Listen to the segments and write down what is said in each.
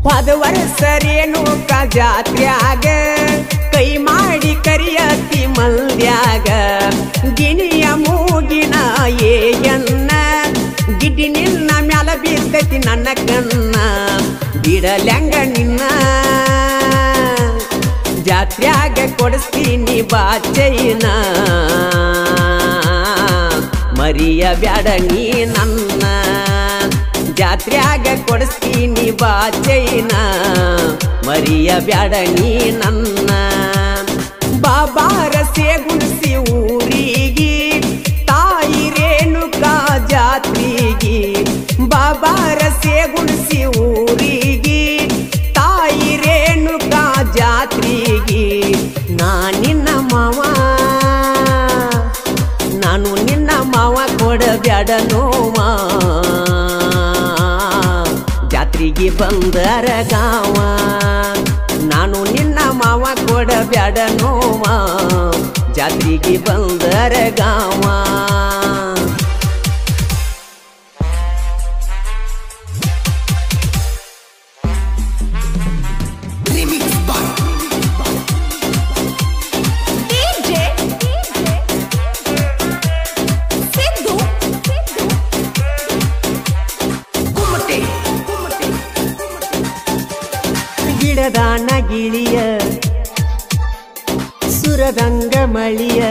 ಹೋದ ವರ್ಷ ರೇಣುಕ ಜಾತ್ರ್ಯಾಗ ಕೈ ಮಾಡಿ ಕರಿಯತಿ ಮಲ್ಯಾಗ ಗಿಣಿಯ ಮೂಗಿನ ಏಯನ್ನ ಗಿಡ್ಡಿ ನಿನ್ನ ಮ್ಯಾಲ ಬಿದ್ದತಿ ನನ್ನ ಕನ್ನ ಬಿಡಲ್ಯಾಂಗ ನಿನ್ನ ಜಾತ್ರ್ಯಾಗ ಕೊಡಿಸ್ತೀನಿ ಬಾಚೈನ ಮರಿಯ ಬ್ಯಾಡ ನೀ ನನ್ನ ಜಾತ್ರ್ಯಾಗ ಕೊಡಿಸ್ತೀನಿ ಬಾಚೈನ ಮರಿಯ ಬ್ಯಾಡ ನೀ ನನ್ನ ಬಾಬಾರ ಸೇಗುಣಿಸಿ ಊರಿಗೆ ತಾಯಿ ರೇಣುಕಾ ಜಾತ್ರೆಗೆ ಬಾಬಾರ ಸೇಗುಣಿಸಿ ಊರಿಗೆ ತಾಯಿ ರೇಣುಕಾ ಜಾತ್ರೆಗೆ ನಾನಿನ್ನ ಮಾವ ನಾನು ನಿನ್ನ ಮಾವ ಕೊಡಬ್ಯಾಡ ನೋವ ಜಾತ್ರೆಗೆ ಬಂದರ ಗಾವ ನಾನು ನಿನ್ನ ಮಾವ ಕೊಡಬ್ಯಾಡ ನೋವ ಜಾತ್ರೆಗೆ ಬಂದರ ಗಾವ Remix by DJ Sidhu Kumate. ಗಿಡದಾನ ಗಿಳಿಯ ಸುರದಂಗ ಮಳಿಯ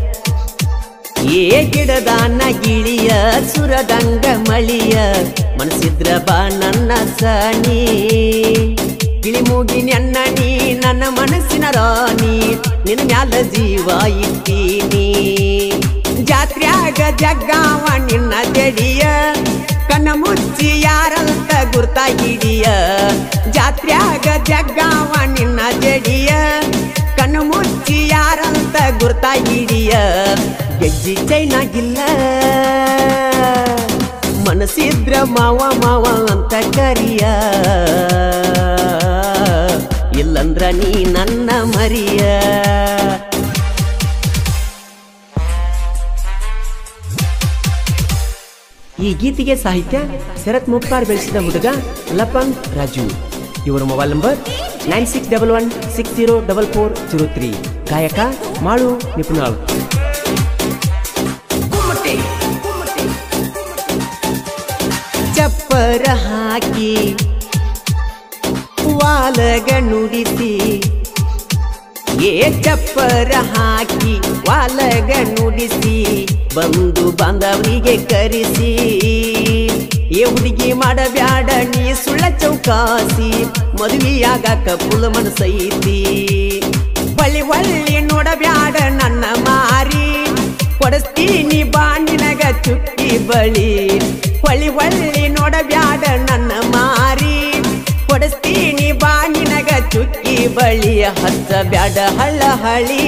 ಏ ಗಿಡದಾನ ಗಿಳಿಯ ಸುರದಂಗ ಮಳಿಯ ಮನಸಿದ್ರ ಬಾ ನನ್ನ ಸನಿ ಗಿಳಿ ಮೂಗಿನ ಅಣ್ಣ ನೀ ನನ್ನ ಮನಸ್ಸಿನ ರಾಣಿ ನಿನ್ನ ಮ್ಯಾಲ ಜೀವ ಇಟ್ಟೀನಿ ಜಾತ್ರ್ಯಾಗ ಜಗ್ಗಾವ ನಿನ್ನ ಜಡಿಯ ಕಣ್ಣ ಮುಚ್ಚಿ ಯಾರಂತ ಗುರ್ತ ಹಿಡಿಯ ಜಾತ್ರ್ಯಾಗ ಜಗ್ಗಾವ ನಿನ್ನ ಜಡಿಯ ಕಣ್ಣು ಮುಚ್ಚಿ ಯಾರಂತ ಗುರ್ತ ಹಿಡಿಯ ಗೆಜ್ಜಿ ಚೈನಾಗಿಲ್ಲ ಮನಸ್ಸಿದ್ರ ಮಾವ ಮಾವ ಅಂತ ಕರಿಯ ಇಲ್ಲಂದ್ರ ನೀ ನನ್ನ ಮರಿಯ ಈ ಗೀತೆಗೆ ಸಾಹಿತ್ಯ ಶರತ್ ಮುಪ್ಪಾರ್ ಬೆಳೆಸಿದ ಹುಡುಗ ಲಪಂಗ್ ರಾಜು ಇವರ mobile number nine six double one six zero double four zero three ಗಾಯಕ ಮಾಳು ನಿಪುಣಾಳ್ Kumate. ಚಪ್ಪರ ಹಾಕಿ ವಾಲಗ ನುಡಿಸಿ ಏ ಚಪ್ಪರ ಹಾಕಿ ವಾಲಗ ನುಡಿಸಿ ಬಂದು ಬಾಂಧವರಿಗೆ ಕರೆಸಿ ಏ ಹುಡುಗಿ ಮಾಡಬ್ಯಾಡ ನೀ ಸುಳ್ಳ ಚೌಕಾಸಿ ಮದುವೆಯಾಗಾಕ ಪುಲ ಮನಸೈತಿ ಬಳಿ ಒಳ್ಳಿ ನೋಡಬ್ಯಾಡ ನನ್ನ ಮಾರಿ ಕೊಡಿಸ್ತೀನಿ ಬಾ ನಿನಗ ಚುಕ್ಕಿ ಬಳಿ ಹೊಳಿ ಒಳ್ಳಿ ನೋಡಬ್ಯಾಡ ನನ್ನ ಮಾರಿ ಕೊಡಿಸ್ತೀನಿ ಬಾ ನಿನಗ ಚುಕ್ಕಿ ಬಳಿ ಹತ್ತ ಬ್ಯಾಡ ಹಳ್ಳ ಹಳಿ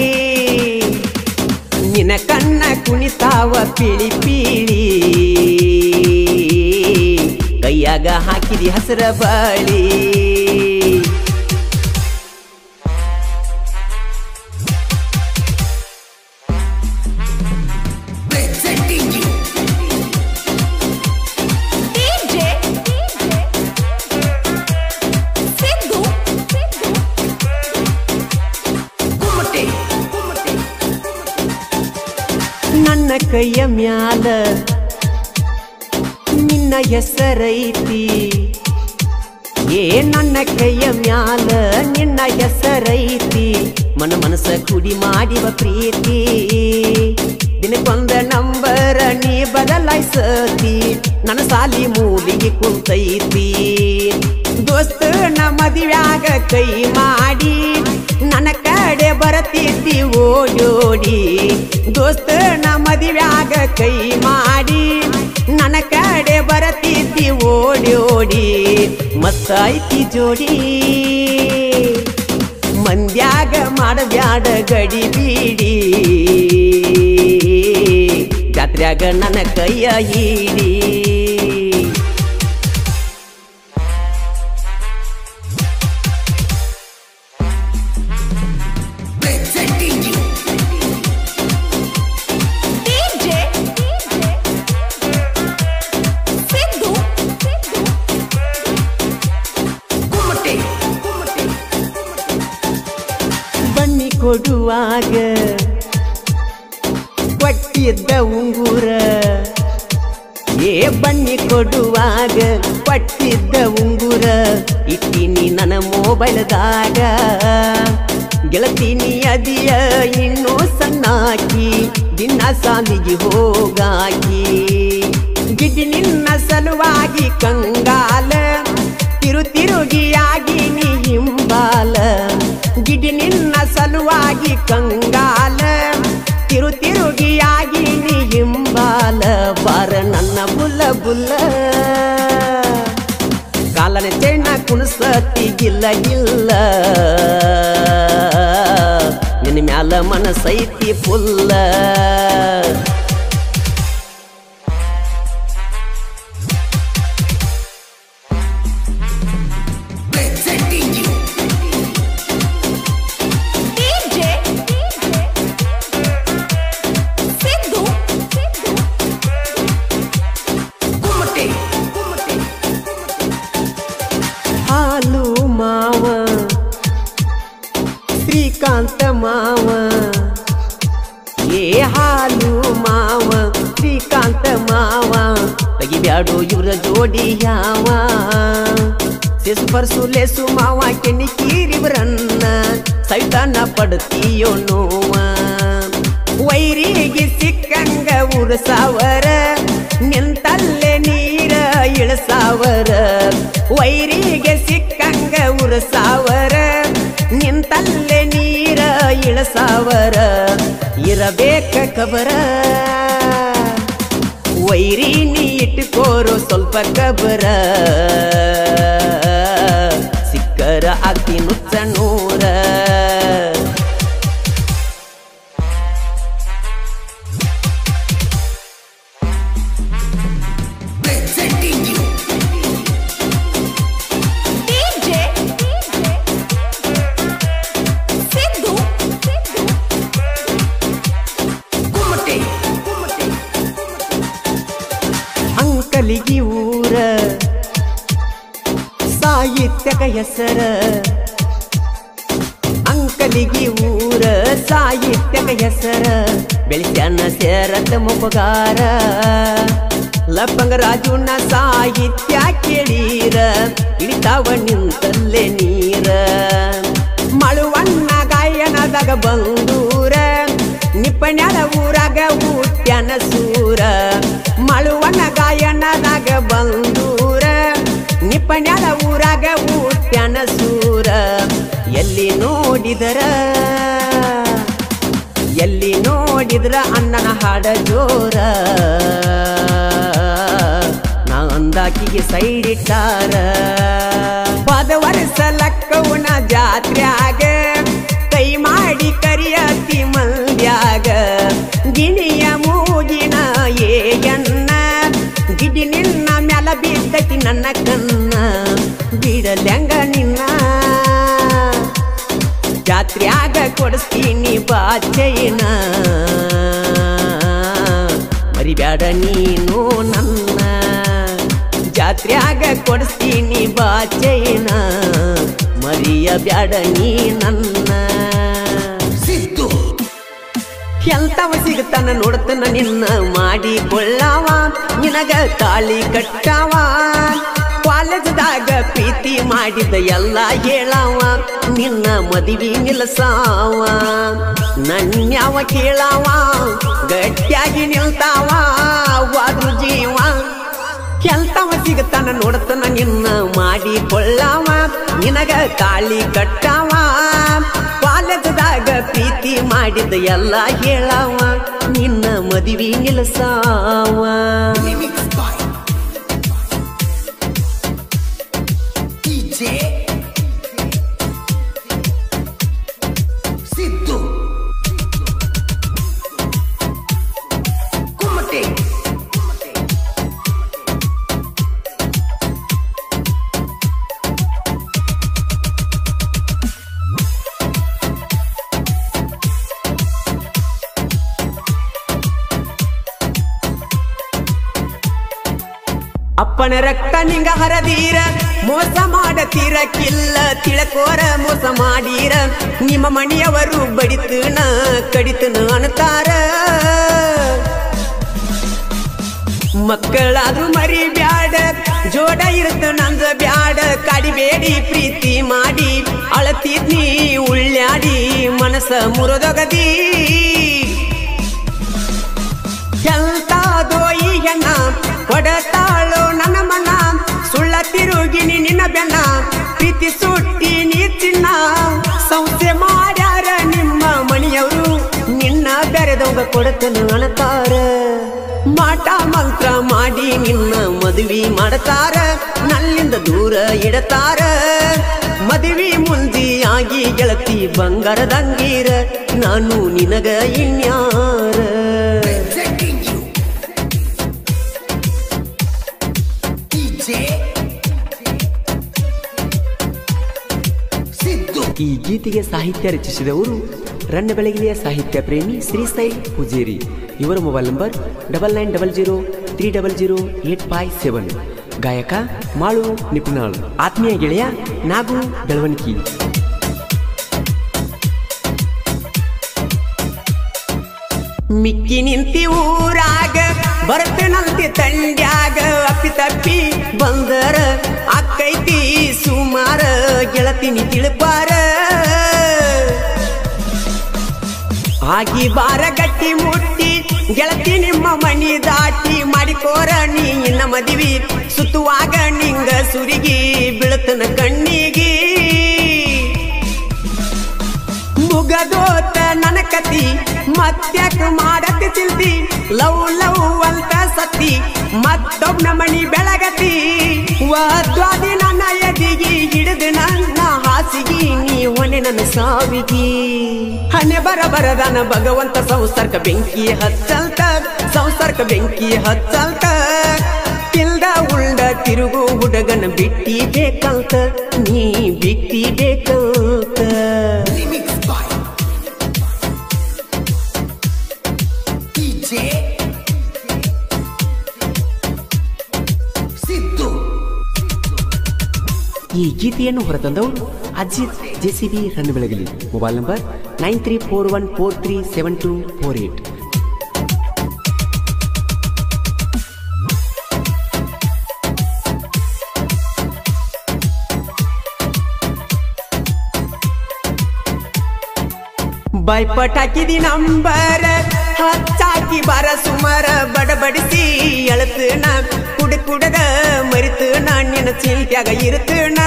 ನಿನ ಕಣ್ಣ ಕುಣಿತಾವ ಪಿಳಿ ಪೀಳಿ ಕೈಯಾಗ ಹಾಕಿದಿ ಹಸರ ಬಳಿ Presenting you. DJ Sidhu Kumate. ನನ್ನ ಕೈಯ ಮ್ಯಾಲ ನಿನ್ನ ಹೆಸರೈತಿ ಏ ನನ್ನ ಕೈಯ ಮ್ಯಾಲ ನಿನ್ನ ಹೆಸರೈತಿ ಮನ ಮನಸ ಕುಡಿ ಮಾಡಿವ ಪ್ರೀತಿ ದಿನಕ್ಕೊಂದ ನಂಬರ ನೀ ಬದಲಾಯಿಸತಿ ನನ್ನ ಸಾಲಿ ಮೂಲಿಗೆ ಕುಂತೈತಿ ದೋಸ್ತ ನ ಮದುವ್ಯಾಗ ಕೈ ಮಾಡಿ ನನ್ನ ಕಡೆ ಬರತಿದ್ದಿ ಓಡೋಡಿ ದೋಸ್ತ ನ ಮದುವ್ಯಾಗ ಕೈ ಮಾಡಿ ನನ್ನ ಕಡೆ ಬರತಿದ್ದಿ ಓಡೋಡಿ ಮತ್ತ ಐತಿ ಜೋಡಿ ಮಂದ್ಯಾಗ ಮಾಡಬ್ಯಾಡ ಗಡಿ ಬೀಡಿ ಜಾತ್ರ್ಯಾಗ ನನ್ನ ಕೈಯ ಈಡಿ Presenting you. DJ Sidhu ಕೊಡುವಾಗ ಕೊಟ್ಟಿದ್ದ ಉಂಗುರ ಏ ಬನ್ನಿ ಕೊಡುವಾಗ ಕೊಟ್ಟಿದ್ದ ಉಂಗುರ ಇಟ್ಟಿನಿ ನನ್ನ ಮೊಬೈಲ್ದಾಗ ಗೆಳತೀನಿ ಅದಿಯ ಇನ್ನೂ ಸಣ್ಣಾಕಿ ದಿನ ಸಾಮಿಗೆ ಹೋಗಾಕಿ ಗಿಡ್ಡಿ ನಿನ್ನ ಸಲುವಾಗಿ ಕಂಗಾಲ ತಿರು ತಿರುಗಿಯಾಗಿ ನೀ ಹಿಂಬಾಲ ಗಿಡ್ಡಿ ನಿನ್ನ ಸಲುವಾಗಿ ಕಂಗಾಲ ತಿರು ತಿರುಗಿಯಾಗಿ ನೀ ಹಿಂಬಾಲ ಬಾರ ನನ್ನ ಬುಲ್ಲ ಬುಲ್ಲ ಕಾಲನ ಚೆನ್ನ ಕುಣಸತಿಗಿಲ್ಲ ಇಲ್ಲ ನಿನ್ನ ಮ್ಯಾಲ ಮನಸೈತಿ ಫುಲ್ಲ Presenting you. DJ Sidhu Kumate. Kumate. ಹಾಲು ಮಾವ ಶ್ರೀಕಾಂತ ಮಾವ ಏ ಹಾಲು ಮಾವ ಶ್ರೀಕಾಂತ ಮಾವ ತೆಗಿಬ್ಯಾಡು ಇವ್ರ ಜೋಡಿ ಯಾವ ಸೇಸು ಪರ್ಸು ಲೇಸು ಮಾವ ಕೆಣಿ ಕೀರಿವ್ರನ್ನ ಸೈತಾನ ಪಡ್ತೀಯೋ ನೋವ ವೈರಿಗೆ ಸಿಕ್ಕಂಗ ಉರ್ಸಾವರ ನಿಂತಲ್ಲೇ ನೀರ ಇಳಸಾವರ ವೈರಿಗೆ ಸಿಕ್ಕಂಗ ಉರ್ಸಾವರ ನಿಂತಲ್ಲೇ ನೀರ ಇಳಸಾವರ ಇರಬೇಕ ಕಬರ ವೈರಿ ನೀ ಇಟ್ಟುಕೋರು ಸ್ವಲ್ಪ ಕಬರ ಸಿಕ್ಕರ ಅತಿ ನುಚ್ಚ ನೂರ Presenting you. DJ Sidhu Kumate. Kumate. ಅಂಕಲಿಗಿ ಊರ ಸಾಹಿತ್ಯಕ ಹೆಸರ ಅಂಕಲಿಗಿ ಊರ ಸಾಹಿತ್ಯಕ ಹೆಸರ ಬೆಳಿಸ್ಯಾನ ಸೇರತ ಮುಪಗಾರ ಲಪ್ಪಂಗ ರಾಜುನ ಸಾಹಿತ್ಯ ಕೇಳೀರ ಇಳಿತಾವ ನಿಂತಲ್ಲೇ ನೀರ ಮಳುವಣ್ಣ ಗಾಯನದಾಗ ಬಂದೂರ ನಿಪ್ಪಣ್ಯಾದ ಊರಾಗ ಊಟ್ಯಾನ ಸೂರ ಮಳುವಣ್ಣ ಗಾಯನದಾಗ ಬಂದೂರ ನಿಪ್ಪಣ್ಯಾದ ಊರಾಗ ಊಟ್ಯಾನ ಸೂರ ಎಲ್ಲಿ ನೋಡಿದರ ಎಲ್ಲಿ ನೋಡಿದ್ರ ಅಣ್ಣನ ಹಾಡ ಜೋರ ನಾ ಅಂದಾಕಿಗೆ ಸೈಡ್ ಇಟ್ಟಾರ ಪದ ವರ್ಷ ಲಕ್ಕವನ ಜಾತ್ರ್ಯಾಗ ಕೈ ಮಾಡಿ ಕರಿಯತಿ ಮಲ್ಯಾಗ ಗಿಣಿಯ ಮೂಗಿನ ಏಯನ್ನ ಗಿಡಿ ನಿನ್ನ ಮ್ಯಾಲ ಬಿದ್ದತಿ ನನ್ನ ಕನ್ನ ಬಿಡಲ್ಯಂಗ ನಿನ್ನ ಜಾತ್ರ್ಯಾಗ ಕೊಡಿಸ್ತೀನಿ ಬಾಚೈನ ಮರಿಬ್ಯಾಡ ನೀನು ನನ್ನ ಜಾತ್ರ್ಯಾಗ ಕೊಡಿಸ್ತೀನಿ ಬಾಚೈನ ಮರಿಯ ಬ್ಯಾಡ ನೀ ನನ್ನ Sidhu. ಎಂತವ ಸಿಗ್ತಾನ ನೋಡ್ತಾನ ನಿನ್ನ ಮಾಡಿಕೊಳ್ಳಾವ ನಿನಗ ತಾಳಿ ಕಟ್ಟಾವ ಕಾಲೇಜದಾಗ ಪ್ರೀತಿ ಮಾಡಿದ ಎಲ್ಲ ಹೇಳಾವ ನಿನ್ನ ಮದುವೆ ನಿಲ್ಸಾವ ನನ್ಯಾವ ಕೇಳಾವ ಗಟ್ಟಿಯಾಗಿ ನಿಲ್ತಾವ ವಾದ್ರು ಜೀವ ಕೆಲ್ತವ ಸಿಗತಾನ ನೋಡ್ತಾನ ನಿನ್ನ ಮಾಡಿಕೊಳ್ಳಾವ ನಿನಗ ತಾಳಿ ಕಟ್ಟಾವ ಕಾಲೇಜದಾಗ ಪ್ರೀತಿ ಮಾಡಿದ ಎಲ್ಲ ಹೇಳಾವ ನಿನ್ನ ಮದುವೆ ನಿಲ್ಸಾವ Remix by DJ Sidhu. Kumate. ಅಪ್ಪನ ರಕ್ತ ನಿಂಗ ಹರದೀರ ಮೋಸ ಮಾಡತಿ ಮಾಡ್ತೀರ ಕಿಲ್ಲ ತಿಳಕೋರ ಮೋಸ ಮಾಡೀರ ನಿಮ್ಮ ಮಣಿಯವರು ಬಡಿತನ ಕಡಿತನ ಅನ್ನತಾರ ಮಕ್ಕಳಾದ್ರೂ ಮರಿ ಬ್ಯಾಡ ಜೋಡ ಇರುತ್ತ ನಂದ ಬ್ಯಾಡ ಕಾಡಿಬೇಡಿ ಪ್ರೀತಿ ಮಾಡಿ ಅಳತಿದ್ನಿ ಉಳ್ಳ್ಯಾಡಿ ಮನಸ್ಸ ಮುರಿದೊಗದಿ ಎಂತಾದೋ ಈ ಹೆಣ್ಣ ಕೊಡತಾಳೋ ನನ್ನ ಮನ ಸುಳ್ಳ ತಿರುಗಿನಿ ನಿನ್ನ ಬೆನ್ನ ಪ್ರೀತಿ ಸುಟ್ಟಿ ನೀ ಚಿನ್ನ ಸಂಸ್ಥೆ ಮಾಡ್ಯಾರ ನಿಮ್ಮ ಮಣಿಯವರು ನಿನ್ನ ಬೆರೆದವಂಗ ಕೊಡತನ ಅಣತಾರ ಮಾಟ ಮಂತ್ರ ಮಾಡಿ ನಿನ್ನ ಮದುವೆ ಮಾಡತಾರ ನನ್ನಿಂದ ದೂರ ಇಡತಾರ ಮದುವೆ ಮುಂದಿ ಆಗಿ ಗೆಳತಿ ಬಂಗಾರದಂಗೀರ ನಾನು ನಿನಗ ಇನ್ಯಾರ Presenting you. DJ Sidhu. ಈ ಗೀತೆಗೆ ಸಾಹಿತ್ಯ ರಚಿಸಿದವರು ರನ್ನ ಬೆಳಗಿಲಿಯ ಸಾಹಿತ್ಯ ಪ್ರೇಮಿ ಶ್ರೀಸೈಲ್ ಪೂಜೇರಿ ಇವರ mobile number double nine double zero three double zero eight five seven ಗಾಯಕ ಮಾಳು ನಿಪುಣಾಳ್ ಆತ್ಮೀಯ ಗೆಳೆಯ ನಾಗು ಬೆಳವಣಿಗೆ ಮಿಕ್ಕಿ ನಿಂತಿ ಊರಾಗ ಬರ್ತೇನಂತೆ ತಂಡ್ಯಾಗ ಅಪ್ಪಿ ತಪ್ಪಿ ಬಂದರ ಅಕ್ಕೈತಿ ಸುಮಾರ ಗೆಳತಿನಿ ತಿಳುಪಾರ ಆಗಿ ಬಾರ ಗಟ್ಟಿ ಮುಟ್ಟಿ ಗೆಳತಿ ನಿಮ್ಮ ಮನಿ ದಾಟಿ ಮಾಡಿಕೋರ ನೀ ಇನ್ನ ಮದಿವಿ ಸುತ್ತುವಾಗ ನಿಂಗ ಸುರಿಗಿ ಬೀಳತನ ಕಣ್ಣಿಗಿ ಮುಗದೋತ ನನ್ನ ಕತಿ ಮತ್ತ್ಯಾಕ ಮಾಡತಿ ಚಿಂತಿ ಲವ್ ಲವ್ ಅಂತ ಸತಿ ಮತ್ತೊಬ್ಬನ ಮಣಿ ಬೆಳಗತಿ ವಾದ್ವಾದಿ ನನ್ನ ಎದಿಗಿ ಹಿಡಿದು ನನ್ನ ಹಾಸಿಗಿ ನೀ ಹೊನೆ ನನ್ನ ಸಾವಿಗಿ ಹಣೆ ಬರ ಬರದನ ಭಗವಂತ ಸಂಸರ್ಕ ಬೆಂಕಿ ಹಚ್ಚಲ್ತ ಸಂಸರ್ಕ ಬೆಂಕಿ ಹಚ್ಚಲ್ತ ತಿಲ್ದ ಉಳ್ದ ತಿರುಗು ಹುಡುಗನ ಬಿಟ್ಟಿ ಬೇಕಂತ ನೀ ಬಿಟ್ಟಿ ಬೇಕಂತ Remix by DJ Sidhu. ಈ ಗೀತೆಯನ್ನು ಹೊರತಂದವರು Ajit JCB Ran Belagali mobile number nine three four one four three seven two four eight ಬೈಪಟ್ ಹಾಕಿದಿ ನಂಬರ್ ಹಚ್ಚಾಕಿ ಬಾರ ಸುಮಾರ ಬಡಬಡಿಸಿ ಎಳತನ ಕುಡ ಕುಡದ ಮರಿತನ ನಿನ್ನ ಚಿಂತ್ಯಾಗ ಇರ್ತನ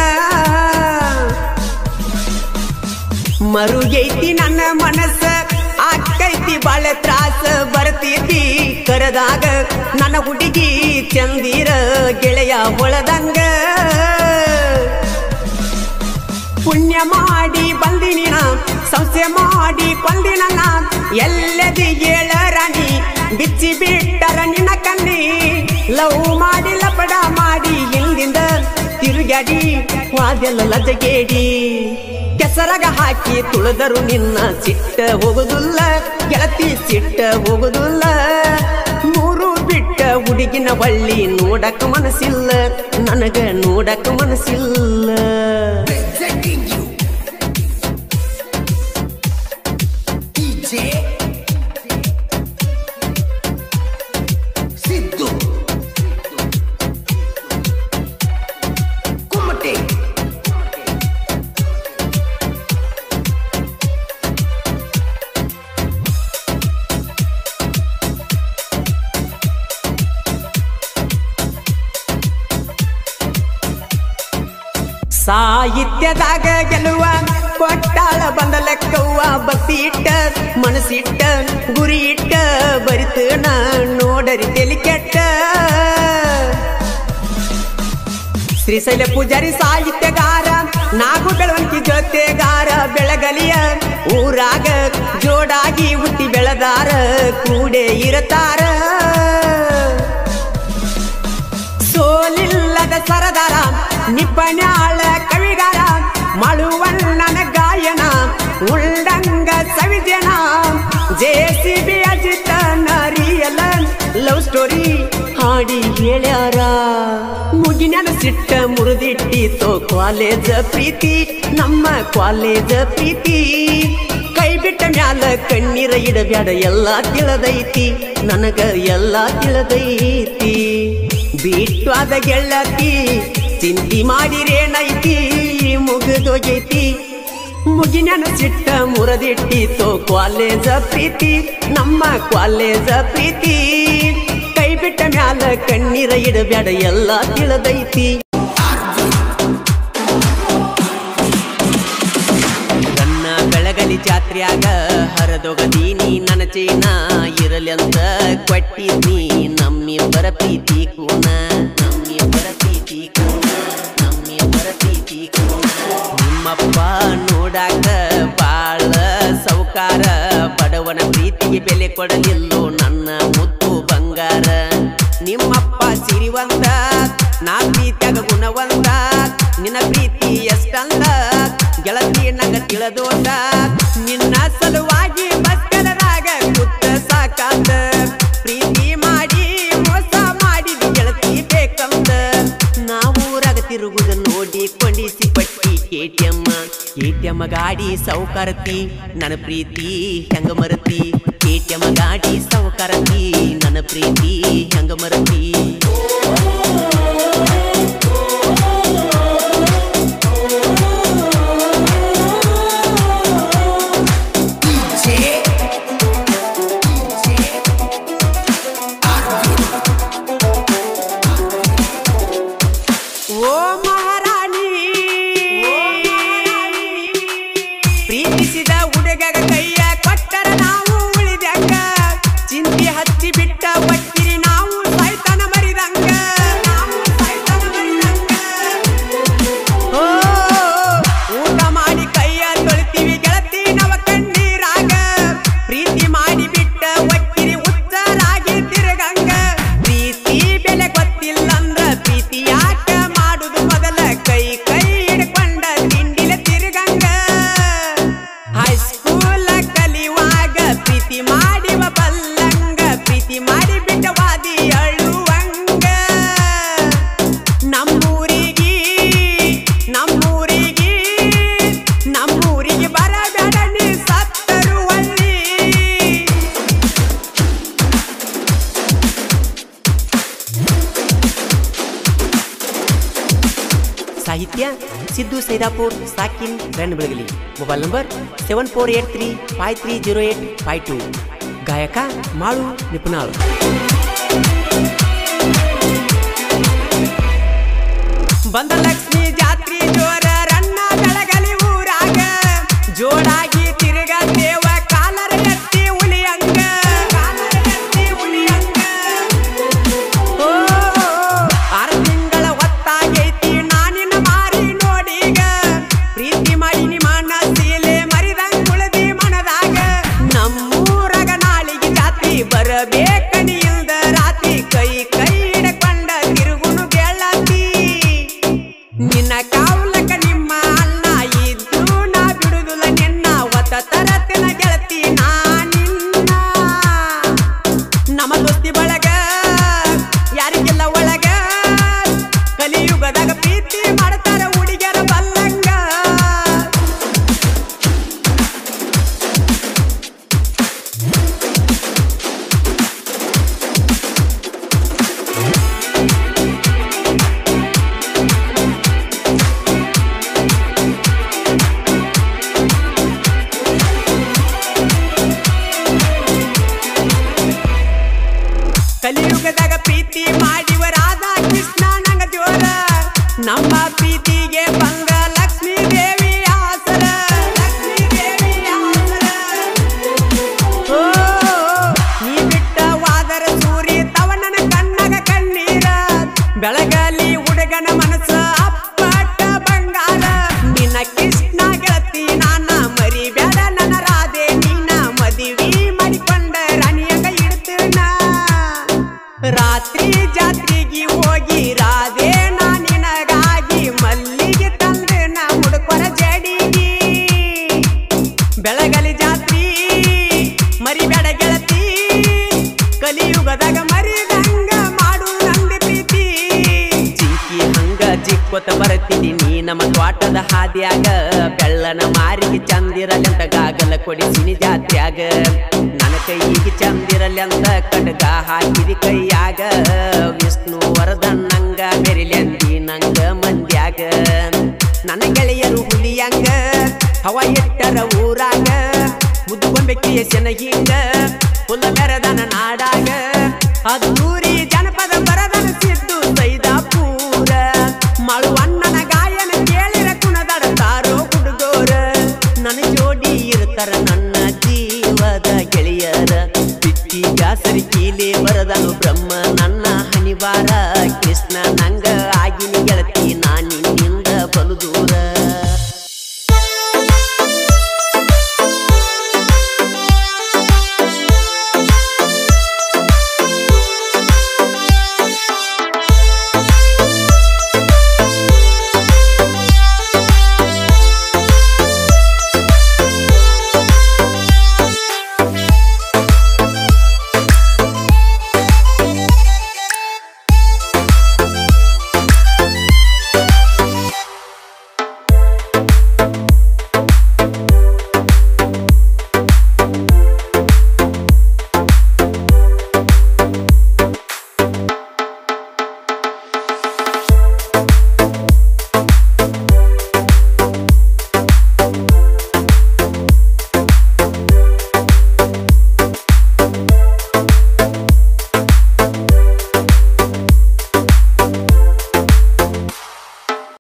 ಮರುಗೈತಿ ನನ್ನ ಮನಸ್ಸ ಆಕೈತಿ ಬಾಳ ತ್ರಾಸ ಬರ್ತೈತಿ ಕರದಾಗ ನನ್ನ ಹುಡುಗಿ ಚಂದಿರ ಗೆಳೆಯ ಹೊಳದಂಗ ಪುಣ್ಯ ಮಾಡಿ ಬಂದಿನಿ ನಾ ಸಂಸ್ಥೆ ಮಾಡಿ ಕೊಂದಿನ ನಾ ಎಲ್ಲದಿ ಏಳ ರಾಣಿ ಬಿಚ್ಚಿ ಬಿಟ್ಟರ ನಿನ್ನ ಕಣ್ಣಿ ಲವ್ ಮಾಡಿ ಲಪಡ ಮಾಡಿ ಹಿಂದಿಂದ ತಿರುಗಾಡಿ ವಾದೆಲ್ಲ ಲಜಗೇಡಿ ಕೆಸರಗ ಹಾಕಿ ತುಳಿದರು ನಿನ್ನ ಸಿಟ್ಟ ಹೋಗುದಿಲ್ಲ ಗೆಳತಿ ಸಿಟ್ಟ ಹೋಗುದಿಲ್ಲ ಮೂರು ಬಿಟ್ಟ ಹುಡುಗಿನ ಬಳ್ಳಿ ನೋಡಕ ಮನಸ್ಸಿಲ್ಲ ನನಗ ನೋಡಕ ಮನಸ್ಸಿಲ್ಲ Presenting you. DJ Sidhu. Kumate. ಸಾಹಿತ್ಯದಾಗ ಗೆಲುವ ಕೊಟ್ಟಾಳ ಬಂದ ಲೆಕ್ಕವ್ವ ಭಕ್ತಿ ಇಟ್ಟ ಮನಸ್ಸಿಟ್ಟ ಗುರಿ ಇಟ್ಟ ಬರಿತನ ನೋಡರಿ ತೆಲಿ ಕೆಟ್ಟ ಶ್ರೀಶೈಲ ಪೂಜಾರಿ ಸಾಹಿತ್ಯಗಾರ ನಾಗು ಬೆಳವಂತಿ ಜೊತೆಗಾರ ಬೆಳಗಲಿಯ ಊರಾಗ ಜೋಡಾಗಿ ಹುಟ್ಟಿ ಬೆಳೆದಾರ ಕೂಡೆ ಇರತಾರ ಸೋಲಿಲ್ಲದ ಸರದಾರ ನಿಪಣ್ಯಾಳ ಕವಿಗಾರ ಮಳುವಣ್ಣನ ಗಾಯನ ಉಳ್ಳಂಗ ಸವಿಜನ ಜೆ ಸಿ ಬಿ ಅಜಿತ ನರಿಯಲ ಲವ್ ಸ್ಟೋರಿ ಹಾಡಿ ಹೇಳ್ಯಾರ ಮುಗಿನ ಸಿಟ್ಟ ಮುರಿದಿಟ್ಟಿತೋ ಕಾಲೇಜ ಪ್ರೀತಿ ನಮ್ಮ ಕಾಲೇಜ ಪ್ರೀತಿ ಕೈ ಬಿಟ್ಟ ಮ್ಯಾಲ ಕಣ್ಣೀರ ಇಡಬ್ಯಾಡ ಎಲ್ಲ ತಿಳದೈತಿ ನನಗ ಎಲ್ಲ ತಿಳದೈತಿ ಬಿಟ್ವಾದ ಗೆಳತಿ ಚಿಂತಿ ಮಾಡಿರೇನೈತಿ ಮುಗಿದೋಗೈತಿ ಮುಗಿನ ಸಿಟ್ಟ ಮುರದಿಟ್ಟಿತೋ ಕಾಲೇಜ ಪ್ರೀತಿ ನಮ್ಮ ಕಾಲೇಜ ಪ್ರೀತಿ ಕೈ ಬಿಟ್ಟ ಮ್ಯಾಲ ಕಣ್ಣೀರ ಇಡಬ್ಯಾಡ ಎಲ್ಲ ತಿಳದೈತಿ ಕಣ್ಣ ಬೆಳಗಲಿ ಜಾತ್ರ್ಯಾಗ ಹರದೊಗದೀನಿ ನನ್ನ ಚೇನ ಇರಲಿ ಅಂತ ಕೊಟ್ಟಿದ್ನಿ ನಮ್ಮಿಬ್ಬರ ಪ್ರೀತಿ ಕೂನ ನಮ್ಮಿಬ್ಬರ ಪ್ರೀತಿ ಕೂನ ನಮ್ಮಿಬ್ಬರ ಪ್ರೀತಿ ಕೂನ ನಿಮ್ಮಪ್ಪ ನೋಡಾಕ ಬಾಳ ಸೌಕಾರ ಬಡವನ ಪ್ರೀತಿಗೆ ಬೆಲೆ ಕೊಡಲಿಲ್ಲೋ ನನ್ನ ಮುತ್ತು ಬಂಗಾರ ನಿಮ್ಮಪ್ಪ ಸಿರಿವಂತ ನಾ ಪ್ರೀತಿಯಾಗ ಗುಣವಂತ ನಿನ್ನ ಪ್ರೀತಿ ಎಷ್ಟಂದ ಗೆಳತಿ ನಗ ತಿಳಿದೋಟ ನಿನ್ನ ಸಲುವಾಗಿ ಬಸ್ಕಲರಾಗ ಕುತ್ತ ಸಾಕಾದ ಪ್ರೀತಿ ಮಾಡಿ ಮೋಸ ಮಾಡಿದ ಗೆಳತಿ ಬೇಕಂತ ನಾವೂರಾಗ ತಿರುಗುದ ನೋಡಿ ಕೊಂಡಿಸಿ ಪಟ್ಟಿ ಕೆಟಿಎಂ ಕೆಟಿಎಂ ಗಾಡಿ ಸೌಕಾರತಿ ನನ್ನ ಪ್ರೀತಿ ಹೆಂಗ ಮರತಿ ಕೆಟಿಎಂ ಗಾಡಿ ಸೌಕಾರತಿ ನನ್ನ ಪ್ರೀತಿ ಹೆಂಗ ಮರತಿ DJ. DJ. Arvind. ಓ ಮಹಾರಾಣಿ ಪ್ರೀತಿಸಿದ ಹುಡುಗಗ ಕೈಯ ಕೊಟ್ಟರ ನಾವು ಉಳಿದಂಗ ಚಿಂತಿ ಹಚ್ಚಿ ಬಿಟ್ಟ ಒಟ್ಟಿರಿ ನಾವು ಸಾಯ್ತನ ಮರಿದಂಗ ನಾವು ಸಾಯ್ತನ ಮರಿದಂಗ ಓ ಊಟ ಮಾಡಿ ಕೈಯ ತೊಳಿತೀವಿ ಗೆಳತಿ ನವ ಕಣ್ಣೀರಾಗ ಪ್ರೀತಿ ಮಾಡಿ ಬಿಟ್ಟ ಒಟ್ಟಿರಿ ಉತ್ತರಾಗಿ ತಿರುಗಂಗ ಪ್ರೀತಿ ಬೆಲೆ ಗೊತ್ತಿಲ್ಲಂದ್ರ ಪ್ರೀತಿ ಯಾಕ ಮಾಡುದು ಮೊದಲ ಕೈ ಕೈ ಹಿಡ್ಕೊಂಡ ತಿಂಡಿಲ ತಿರುಗಂಗ ಹೈಸ್ಕೂಲ ಕಲಿಯುವಾಗ ಪ್ರೀತಿ ಮಾಡಿವ ಬಲ್ಲಂಗ ಪ್ರೀತಿ ಮಾಡಿ ಬಿಟ್ಟ ವಾದಿ ಅಳುವಂಗ ನಮ್ಮೂರಿಗೆ ನಮ್ಮೂರಿಗೆ ನಮ್ಮೂರಿಗೆ ಬರಬೇಡ ನೀ ಸತ್ತರು ಅಲ್ಲಿ ಸಾಹಿತ್ಯ ಸಿದ್ದು ಸೈದಾಪುರ್ ಸಾಕಿನ್ Ran Belagali mobile number seven four eight three five three zero eight five two ಗಾಯಕ ಮಾಳು ನಿಪುಣಾಳು ಬಂದ ಲಕ್ಷ್ಮಿ ಜಾತ್ರಿ ಜೋರ ರನ್ನ ಬೆಳಗಲಿ ಊರಾಗ ಜೋಡಾಗಿ ತಿರುಗ ದೇವ ಕಾಲರ ಎತ್ತಿ ಉಲಿಯಂಗ ಕಾಲರ ಎತ್ತಿ ಉಲಿಯಂಗ ಓ ಆರು ತಿಂಗಳ ಹೊತ್ತಾಗೈತಿ ನಾನಿನ ಮಾರಿ ನೋಡೀಗ ಪ್ರೀತಿ ಮಾಡಿ ನಿಮ್ಮ ಸೀಲೆ ಮರಿದಂಗ ಉಳದಿ ಮನದಾಗ ನಮ್ಮೂರಗ ನಾಳಿಗೆ ಜಾತ್ರಿ ಬರಬೇಕಣಿ ಇಲ್ದ ರಾತ್ರಿ ಕೈ ಕೈ ಹಿಡ್ಕೊಂಡ ತಿರುಗುನು ಗೆಳತಿ ನಿನ್ನ ಕಾವ್ಲಕ ನಿಮ್ಮ ಅಣ್ಣ ಇದ್ದು ನಾ ಬಿಡುದಿಲ್ಲ ನಿನ್ನ ಒತ್ತ ತರತಿನ ಗೆಳತಿ ನಾ ನಿನ್ನ ನಮ್ಮ ದೋಸ್ತಿ ಬಳಗ ಯಾರಿಗೆಲ್ಲ ಒಳಗ ಕಲಿಯುಗದಾಗ ಪ್ರೀತಿ ಮಾಡ್ತಾರ ಹುಡುಗಿಯರ ಬಲ್ಲಂಗ ಕಲಿಯುಗದಾಗ ಪ್ರೀತಿ ಮಾಡಿವ ರಾಧಾ ಕೃಷ್ಣ ನಂಗ ಜೋರ ನಮ್ಮ ಪ್ರೀತಿಗೆ ಬಂದ ಲಕ್ಷ್ಮೀ ದೇವಿ ಆಸರ ಲಕ್ಷ್ಮೀ ದೇವಿ ಆಸರ ಓ ನೀ ಬಿಟ್ಟ ವಾದರ ಸೂರಿ ತವನನ ಕಣ್ಣಗ ಕಣ್ಣೀರ ಬೆಳಗಲಿ ಹುಡುಗನ ಮನಸ್ಸ ಅಪ್ಪಟ ಬಂಗಾರ ನಿನ್ನ ಕೃಷ್ಣ ಗೆಳತಿ ನಾನ ಮರಿಬೇಡ ನನ್ನ ರಾಧೆ ನೀನ ಮದಿವಿ ಮಾಡಿಕೊಂಡ ರಾಣಿಯಂಗ ಇಡ್ತೇನ ರಾತ್ರಿ ಜಾತ್ರೆಗೆ ಹೋಗಿ ರಾಧೆ ನಾ ನಿನಗಾಗಿ ಮಲ್ಲಿಗೆ ತಂದೆನ ನಮ್ಮ ತ್ವಾಟದ ಹಾದಿಯಾಗ ಬೆಳ್ಳನ ಮಾರಿಗೆ ಚಂದಿರಲೆಂತ ಗಾಗಲ ಕೊಡಿಸಿನಿ ಜಾತ್ರ್ಯಾಗ ನನ್ನ ಕೈಗೆ ಚಂದಿರಲೆಂದ ಕಡ್ಗ ಹಾಕಿದಿ ಕೈಯಾಗ ವಿಷ್ಣು ವರದಣ್ಣಂಗ ಮೆರಿಲೆಂದಿ ನಂಗ ಮಂದ್ಯಾಗ ನನ್ನ ಗೆಳೆಯರು ಹುಲಿಯಂಗ ಹವ ಇಟ್ಟರ ಊರಾಗ ಮುದ್ದುಗೊಂಬೆಕ್ಕಿಯ ಸೆನಹಿಂಗ ಹುಲ್ಲ ಮೆರದನ ನಾಡಾಗ ಅದ್ದೂರಿ ಜನಪದ ಬರದನ ಸಿದ್ದು ಸೈದಾಪೂರ ಮಳುವಣ್ಣನ ಗಾಯನ ಕೇಳಿರ ಕುಣದಡತಾರೋ ಹುಡುಗೋರ ನನ್ನ ಜೋಡಿ ಇರ್ತಾರ ನನ್ನ ಜೀವದ ಗೆಳೆಯರ ಬಿಟ್ಟಿ ಬ್ಯಾಸರಿ ಕೀಲಿ ಬರದನು ಬ್ರಹ್ಮ ನನ್ನ ಹನಿವಾರ